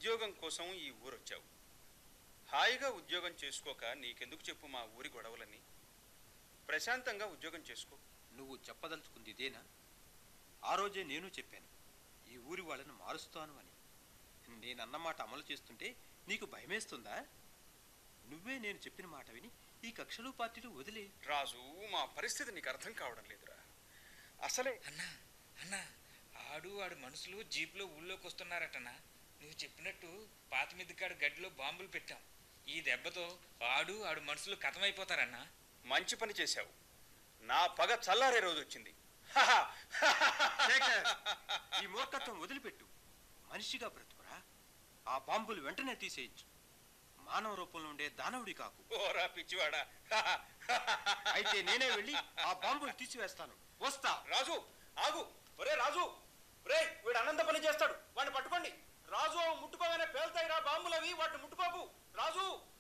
ఉద్యోగం కోసం ఈ ఊరొచ్చావు హాయిగా ఉద్యోగం చేసుకోక నీకెందుకు చెప్పు మా ఊరి గొడవలని ప్రశాంతంగా ఉద్యోగం చేసుకో నువ్వు చెప్పదలుచుకుంది ఇదేనా ఆ రోజే నేను చెప్పాను ఈ ఊరి వాళ్ళని మారుస్తాను అని నేనన్న మాట అమలు చేస్తుంటే నీకు భయమేస్తుందా నువ్వే నేను చెప్పిన మాట విని ఈ కక్షలు పార్టీలు వదిలే రాజు మా పరిస్థితి నీకు అర్థం కావడం లేదురా అసలే అన్నా అన్నా ఆడు ఆడు మనుషులు జీప్లో ఊళ్ళోకి వస్తున్నారటనా నువ్వు చెప్పినట్టు పాత మిద్దికాడు గడ్డిలో బాంబులు పెట్టాం ఈ దెబ్బతో ఆడు ఆడు మనుషులు కథమైపోతారన్నా మంచి పని చేశావు నా పగ చల్లారే రోజు వచ్చింది శేఖర్, ఈ మూర్ఖత్వం వదిలిపెట్టు మనిషిగా బ్రతుకురా ఆ బాంబులు వెంటనే తీసేయచ్చు మానవ రూపంలో ఉండే దానవుడి కాకు ఓరా పిచ్చివాడా అయితే నేనే వెళ్ళి ఆ బాంబులు తీసివేస్తాను వస్తా రాజు ఆగు ఒరే రాజు ఒరే వీడు అనంత పని చేస్తాడు వాడిని పట్టుకోండి రాజు అవి ముట్టుకోగానే పేల్తాయిరా బాంబులవి వాటిని ముట్టుకోకు రాజు